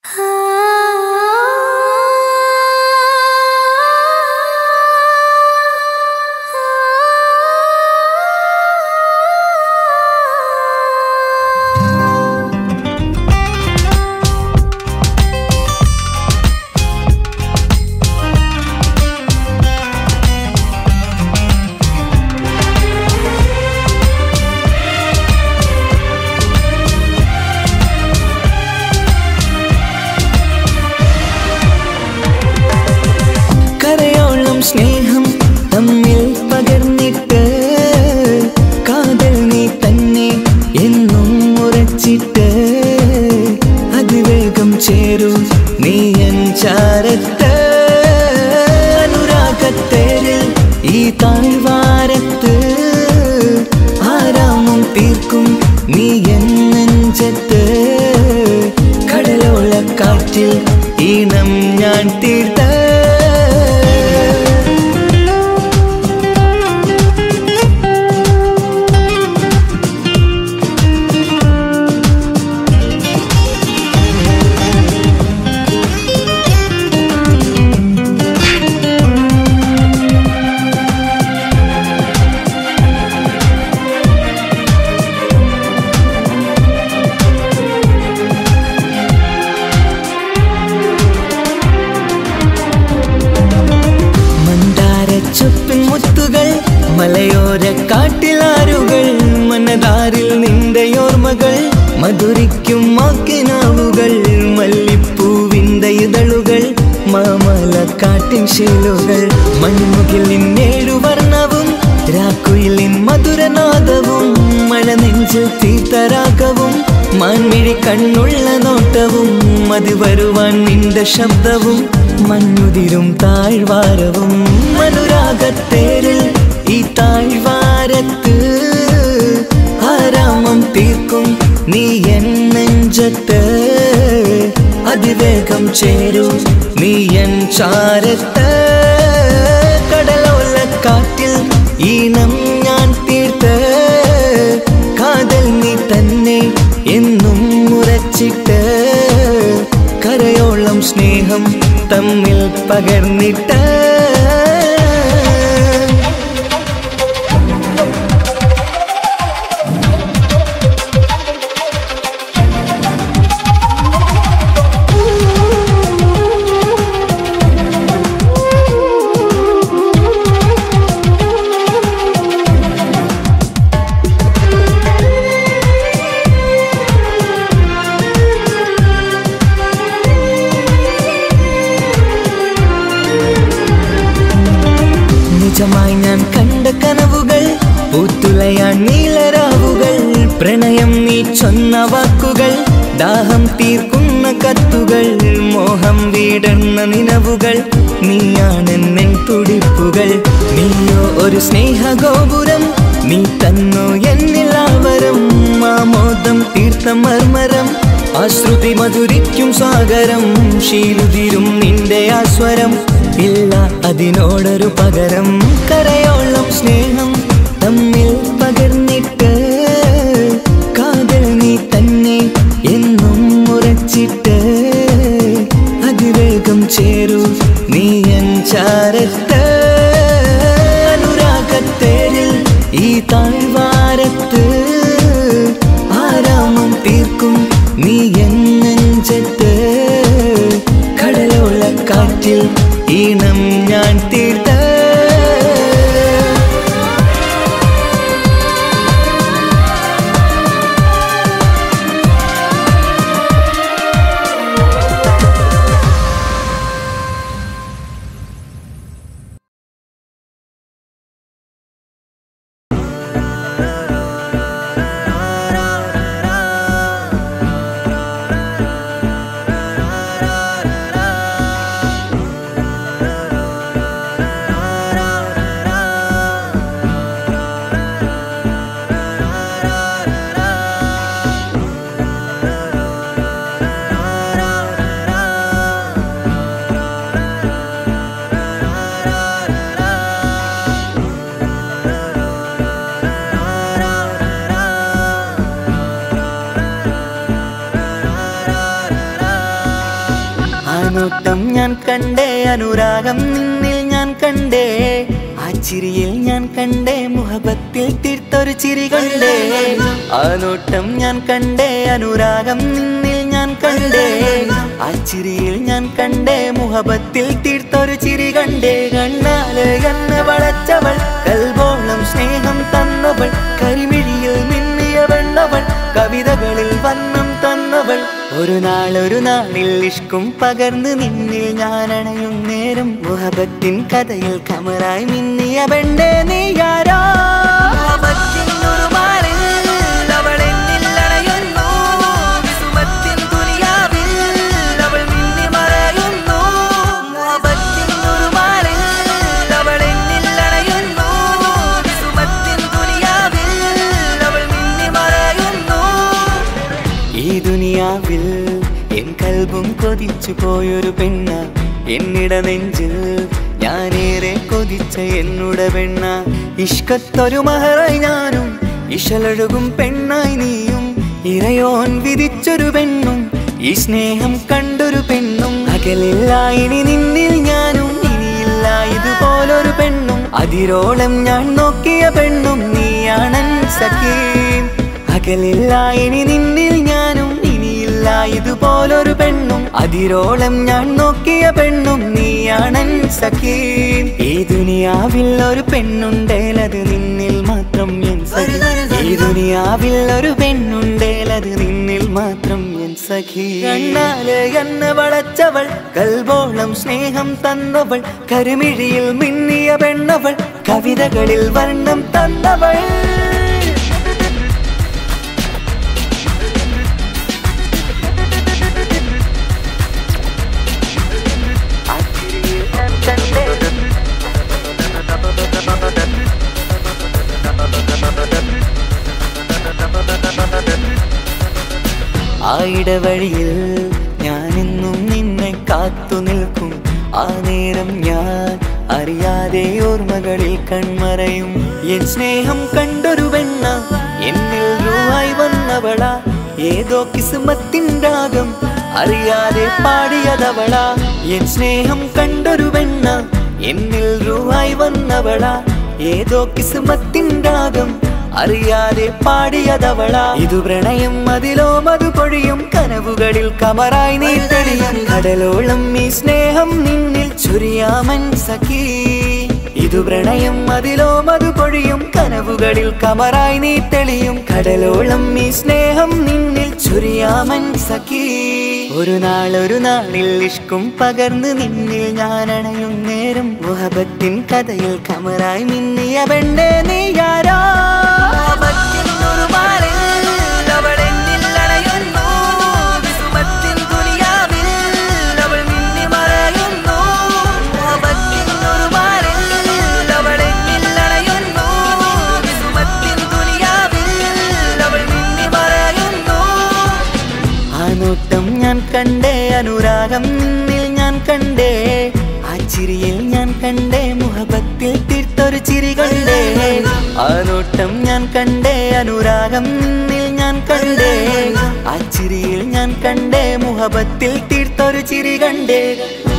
കരയോളം സ്നേഹം തമ്മിൽ പകർന്നിട്ട് കാതൽ നീ തന്നെ എന്നും ഉറച്ചിട്ട് അതിവേഗം ചേരൂ നീ എൻ ചാരത്ത് അനുരാഗത്തേരിൽ ഈ താഴ്വാരത്ത് ആരാമം തീർക്കും നീ എൻ നെഞ്ചത്ത് കടലോളക്കാറ്റിൽ ഈണം ഞാൻ തീർത്ത മന്ദാര ചുപ്പിൻ മുത്തുകൾ മലയോര കാട്ടിലാരുകൾ മനതാരിൽ നിന്റെ ഓർമ്മകൾ മധുരിക്കും മാക്കിനാവുകൾ മല്ലിപ്പൂവിന്റെ ഇതളുകൾ മാമല കാട്ടിൻ ശീലുകൾ മൺമുകിലിൻ ഏഴു വർണ്ണവും രാക്കുയിലിൻ മധുരനാദവും മഴ നെഞ്ചിൽ തീർത്തരാഗവും മാൻമിഴി കണ്ണുള്ള നോട്ടവും മതി വരുവാൻ നിന്റെ ശബ്ദവും മഞ്ഞുതിരും താഴ്വാരവും അനുരാഗത്തേരിൽ ഈ താഴ്വാരത്ത് ആരാമം തീർക്കും നീ എൻ നെഞ്ചത്ത് അതിവേഗം ചേരൂ നീ എൻ ചാരത്ത് കടലോലക്കാറ്റിൽ ഈണം ഞാൻ തീർത്ത് കാതൽ നീ തന്നെ എന്നും ഉറച്ചിട്ട് കരയോളം സ്നേഹം തമ്മിൽ പകർന്നിട്ട് നിജമായി ഞാൻ കണ്ട കനവുകൾ പൂത്തുലയാൻ നീലരാവുകൾ പ്രണയം നീ ചൊന്ന വാക്കുകൾ ദാഹം തീർക്കുന്ന കത്തുകൾ മോഹം വീടുന്ന നിലവുകൾ നീയാണെന്നെൻ തുടിപ്പുകൾ നീയോ ഒരു സ്നേഹഗോപുരം നീ തന്നോ എന്നിലാവരം മാമോദം തീർത്ത മർമരം ആശ്രുതി മധുരിക്കും സാഗരം ശീലുതിരും നിന്റെ ആസ്വരം ഇല്ല അതിനോടൊരു പകരം കരയോളം സ്നേഹം തമ്മിൽ പകർന്നിട്ട് കാതൽ നീ തന്നെ എന്നും ഉറച്ചിട്ട് അതിവേഗം ചേരൂ നീ എൻ ചാരത്ത് അനുരാഗത്തേരിൽ ഈ താഴ്വാരത്ത് ആരാമം തീർക്കും നീ എൻ നെഞ്ചത്ത് കടലോളക്കാറ്റിൽ ഈണം ഞാൻ തീർത്ത നോട്ടം ഞാൻ കണ്ടേ അനുരാഗം നിന്നിൽ ഞാൻ കണ്ടേ ആ ചിരിയിൽ ഞാൻ കണ്ടേ മുഹബത്തിൽ തീർത്തൊരു ചിരി കണ്ടേ ആ നോട്ടം ഞാൻ കണ്ടേ അനുരാഗം നിന്നിൽ ഞാൻ കണ്ടേ ആ ചിരിയിൽ ഞാൻ കണ്ടേ മുഹബത്തിൽ തീർത്തൊരു ചിരി കണ്ടേ കണ്ണാല് എന്നെ വളച്ചവൾ കൽബോളം സ്നേഹം തന്നവൾ കരിമിഴിയിൽ മിന്നിയ വെണ്ണവൾ കവിതകളിൽ വന്നം തന്നവൾ ഒരു നാൾ ഒരു നാളിൽ ഇഷ്കും പകർന്ന് നിന്നിൽ ഞാൻ അണയും നേരം മുഹബത്തിൻ കഥയിൽ കമറായി മിന്നിയ പെണ്ണേ നീ ആരാ മുഹബത്തിനൊരു മാറിൽ അവൾ എന്നിൽ അണയുന്നു. വിസുമത്തിൻ ദുനിയാവിൽ അവൾ മിന്നി മറയുന്നു. മുഹബത്തിനൊരു മാറിൽ അവൾ എന്നിൽ അണയുന്നു. വിസുമത്തിൻ ദുനിയാവിൽ അവൾ മിന്നി മറയുന്നു. ഈ ദുനിയാവിൽ എൻ കൽബും കൊതിച്ചു പോയൊരു പെണ്ണ എന്നിട നെഞ്ചിൽ ഞാനേറെ കൊതിച്ച എന്നുട പെണ്ണ ഇഷ്കത്തൊരു മഹറായി ഞാനും ഇശലൊഴുകും പെണ്ണായി നീയും ഇറയോൻ വിധിച്ചൊരു പെണ്ണും ഈ സ്നേഹം കണ്ടൊരു പെണ്ണും അകലില്ല ഇനി നിന്നിൽ ഞാനും ഇനിയില്ല ഇതുപോലൊരു പെണ്ണും അതിരോളം ഞാൻ നോക്കിയ പെണ്ണും നീയാണൻ സഖീം അകലില്ല ഇനി നിന്നിൽ ഞാനും ഇനിയില്ല ഇതുപോലൊരു പെണ്ണും അതിരോളം ഞാൻ നോക്കിയ പെണ്ണും നീയാണൻ സഖീം ഈ ദുനിയാവിൽ ഒരു പെണ്ണുണ്ടേലത് നിന്നിൽ മാത്രം എൻ സഖി ഈ ദുനിയാവിൽ ഒരു പെണ്ണുണ്ടേലത് നിന്നിൽ മാത്രം എൻ സഖി കണ്ണാല് എന്നെ വളച്ചവൾ കൽബോളം സ്നേഹം തന്നവൾ കരുമിഴിയിൽ മിന്നിയ പെണ്ണവൾ കവിതകളിൽ വർണ്ണം തന്നവൾ ആ ഇടവഴിയിൽ ഞാനെന്നും നിന്നെ കാത്തു നിൽക്കും ആ നേരം ഞാൻ അറിയാതെ ഓർമ്മകളിൽ കൺമറയും എൻ സ്നേഹം കണ്ടൊരു വെണ്ണ എന്നിൽ രൂപായി വന്നവള ഏതോ കിസ്മത്തിൻ രാഗം അറിയാതെ പാടിയതവള എൻ സ്നേഹം കണ്ടൊരു വെണ്ണ എന്നിൽ രൂപായി വന്നവള ഏതോ കിസ്മത്തിൻ രാഗം അറിയാതെ പാടിയതവള ഇതു പ്രണയം അതിലോ മധു പൊഴിയും കനവുകളിൽ കമറായി നീ തെളിയും കടലോളം ഈ സ്നേഹം നിന്നിൽ ചുരിയാമൻ സഖീ ഇതു പ്രണയം അതിലോ മധു പൊഴിയും കനവുകളിൽ കമറായി നീ തെളിയും കടലോളം ഈ സ്നേഹം നിന്നിൽ ചുരിയാമൻ സഖീ ഒരു നാൾ ഒരു നാളിൽ ഇഷ്കും പകർന്ന് നിന്നിൽ ഞാൻ അണയും നേരം മുഹബത്തിൻ കഥയിൽ കമറായി മിന്നിയ പെണ്ണേ നീ ആരാ മുഹബത്തിനൊരു മാറിൽ അവൾ എന്നിൽ അണയുന്നു. വിസുമത്തിൻ ദുനിയാവിൽ അവൾ മിന്നി മറയുന്നു. മുഹബത്തിനൊരു മാറിൽ അവൾ എന്നിൽ അണയുന്നു. വിസുമത്തിൻ ദുനിയാവിൽ അവൾ മിന്നി മറയുന്നു. ആ നോട്ടം ഞാൻ കണ്ടേ അനുരാഗം നിന്നിൽ ഞാൻ കണ്ടേ ആ ചിരിയിൽ ഞാൻ കണ്ടേ മുഹബത്തിൽ തീർത്തൊരു ചിരി കണ്ടേ ആ നോട്ടം ഞാൻ കണ്ടേ അനുരാഗം നിന്നിൽ ഞാൻ കണ്ടേ ആ ചിരിയിൽ ഞാൻ കണ്ടേ മുഹബത്തിൽ തീർത്തൊരു ചിരി കണ്ടേ